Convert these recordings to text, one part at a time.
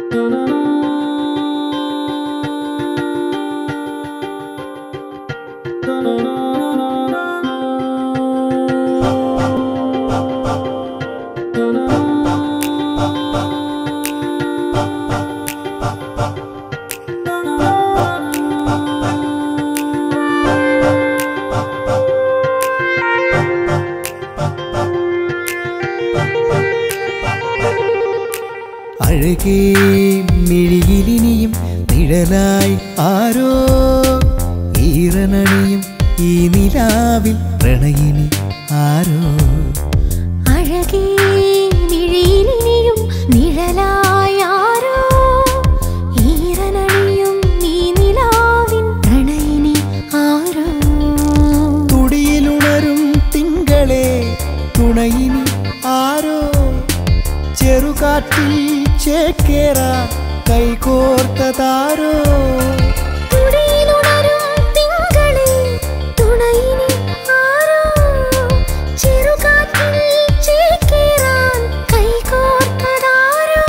അഴകേ മിഴിയിലിനിയും നിഴലായി ആരോ ഈറനണിയും ഈ നിലാവിൽ പ്രണയിനി ആരോ അഴകേ മിഴിയിലിനിയും നിഴലായാരോ ഈറനണിയും ഈ നിലാവിൻ പ്രണയിനി ആരോ തുടിയിലുണരും തിങ്കളെ തുണയിനി ആരോ ചെറുകാറ്റിൽ ചേക്കേറ കൈകോർത്തതാരോ തുടിയിലുണരും തിങ്കളേ തുണയിനി ആരോ ചെറുകാറ്റിൽ ചേക്കേറാൻ കൈകോർത്തതാരോ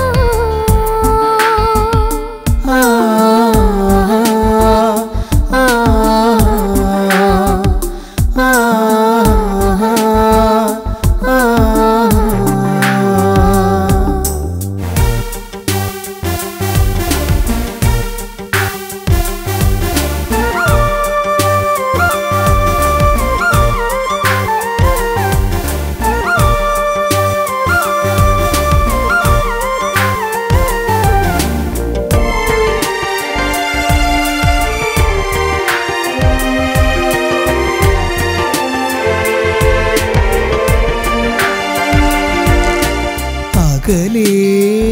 ആ, ആ, ആ, ആ, ആ. അകലേ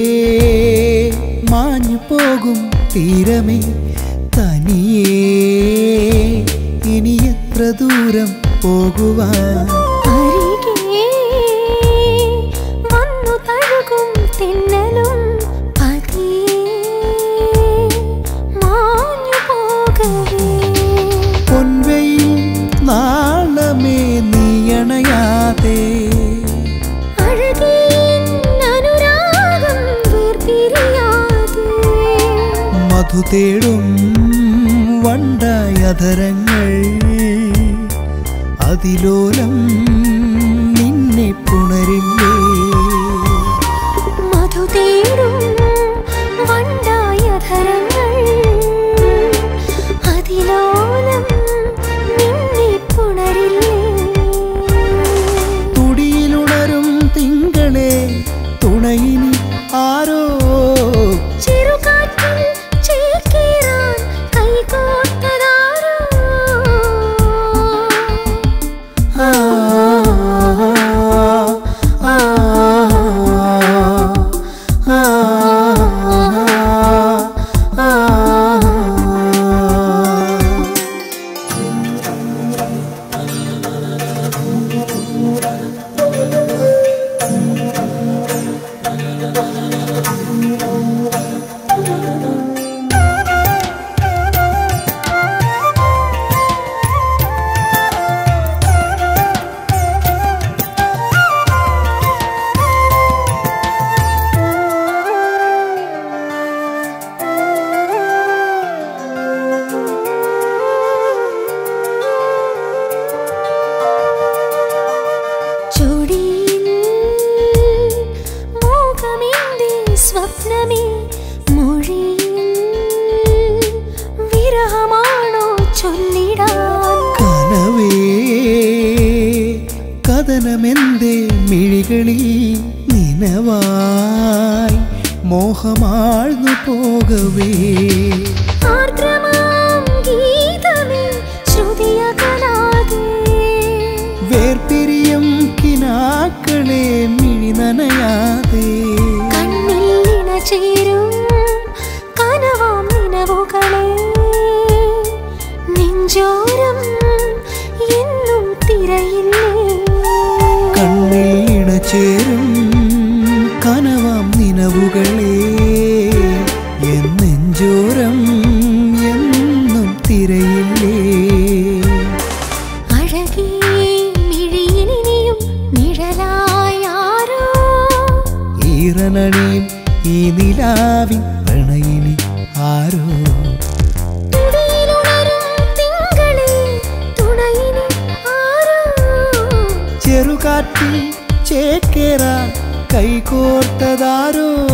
മാഞ്ഞു പോകും തീരമേ തനിയേ ഇനി എത്ര ദൂരം പോകുവാൻ അരികെ വന്നു തഴുകും തെന്നലും പതിയെ മാഞ്ഞു പോകവേ പൊൻവെയിൽ നാളമേ നീയണയാതെ അഴകേ അനുരാഗം വേർപിരിയാതെ മധു തേടും വണ്ടായധരങ്ങൾ അതിലോലം നിന്നെ പുണരില്ലേ മധു തേടും വണ്ടായ ധരങ്ങൾ അതിലോലം നിന്നെ പുണരില്ലേ തുടിയിലുണരും തിങ്കളെ തുണയിനി ആരോ ചെറുകാറ്റിൽ ചേക്കേറാൻ കൈകോർത്തതാരോ ആ, ആ, ആ, ആ, ആ. ചുടിയിൽ മോഹമെന്റെ സ്വപ്നമേ മൊഴിയിൽ വിരഹമാണോ ചൊല്ലിടാൻ കനവേ കഥനമെന്തേ മിഴികളിൽ നിനവായി മോഹമാഴ്ന്നു പോകവേ ആർദ്രമാം ഗീതമേ ശ്രുതിയകലാതെ വേർപിരിയും കിനാക്കളെ മിഴി നനയാതെ കണ്ണിൽ ഇണ ചേരും കനവാം നിലവുകളെ നെഞ്ചോരം എന്നും തിരയില്ലേ കണ്ണിൽ ഇണചേരും കനവാം നിനവുകളെ എന്നെഞ്ചോരം എന്നും തിരയില്ലേ അഴകേ മിഴിയിലിനിയും നിഴലായാരോ ഈറനണിയും ഈ നിലാവിൻ പ്രണയിനി ആരോ തുടിയിലുണരും തിങ്കളേ തുണയിനി ആരോ ചെറുകാറ്റിൽ ചേക്കേറാൻ കൈകോർത്തതാരോ